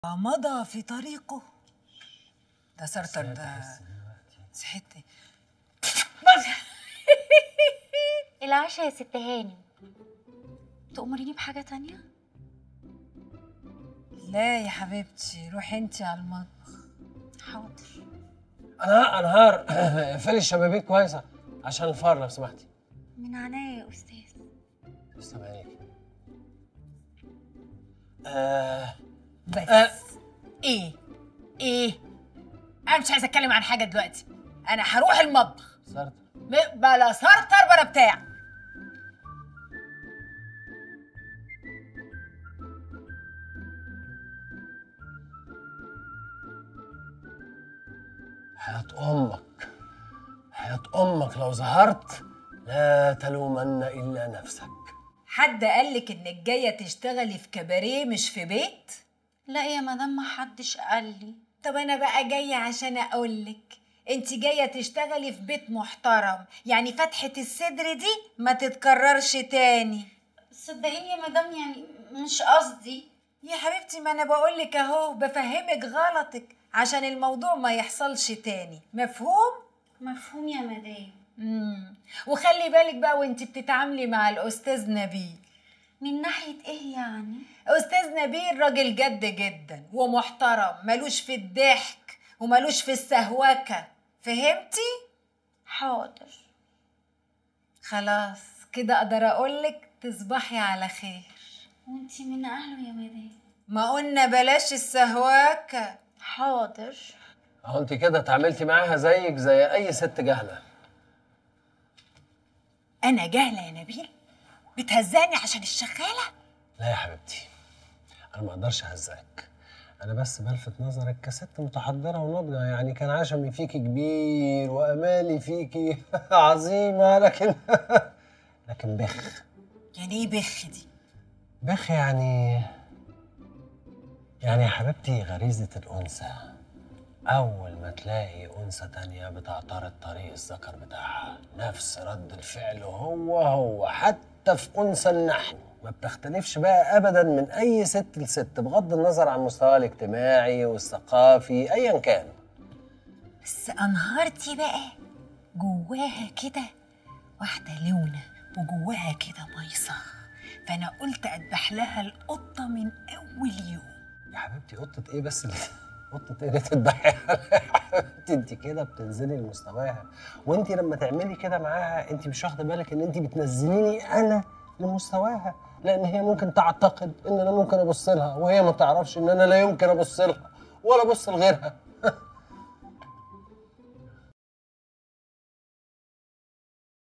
مضى في طريقه ده سرطر ده صحيت العشاء يا ست هانم تأمريني بحاجة تانية؟ لا يا حبيبتي روحي انت على المطبخ حاضر انا انهار اقفلي الشبابيك كويسه عشان الفار لو سمحتي من عناية يا أستاذ تسلم عينيك آه بس آه. ايه ايه انا مش عايزه اتكلم عن حاجه دلوقتي انا هروح المطبخ سرطر م- بلا سرطر بلا بتاع حياة أمك حياة أمك لو ظهرت لا تلومن إلا نفسك حد قالك انك جايه تشتغلي في كباريه مش في بيت لا يا مدام ما حدش قال لي طب انا بقى جايه عشان اقولك انت جايه تشتغلي في بيت محترم يعني فتحه الصدر دي ما تتكررش تاني صدقيني يا مدام يعني مش قصدي يا حبيبتي ما انا بقولك اهو بفهمك غلطك عشان الموضوع ما يحصلش تاني مفهوم مفهوم يا مدام امم وخلي بالك بقى وانت بتتعاملي مع الاستاذ نبيل من ناحية ايه يعني؟ استاذ نبيل راجل جد جدا ومحترم ملوش في الضحك وملوش في السهوكه فهمتي حاضر خلاص كده اقدر اقولك تصبحي على خير وانتي من اهله يا مدام ما قلنا بلاش السهواكه حاضر أهو أنت كده اتعاملتي معاها زيك زي أي ست جهلة انا جاهله يا نبيل بتهزاني عشان الشغاله لا يا حبيبتي أنا ما أقدرش أهزك أنا بس بلفت نظرك كست متحضرة وناضجة يعني كان عشمي فيكي كبير وأمالي فيكي عظيمة لكن لكن بخ يعني ايه بخ دي بخ يعني يعني يا حبيبتي غريزة الأنثى أول ما تلاقي أنثى تانية بتعترض طريق الذكر بتاعها نفس رد الفعل هو هو حتى في أنثى النحل ما بتختلفش بقى أبدا من أي ست لست بغض النظر عن مستواها الاجتماعي والثقافي أيا كان بس انهارتي بقى جواها كده واحده لونه وجواها كده ميصه فانا قلت اذبح لها القطه من اول يوم يا حبيبتي قطة إيه بس اللي قطة إيه اللي تذبحي عليها يا حبيبتي أنت كده بتنزلي لمستواها وأنت لما تعملي كده معاها أنت مش واخدة بالك إن أنت بتنزليني أنا لمستواها لأن هي ممكن تعتقد إن أنا ممكن أبص لها وهي ما تعرفش إن أنا لا يمكن أبص لها ولا أبص لغيرها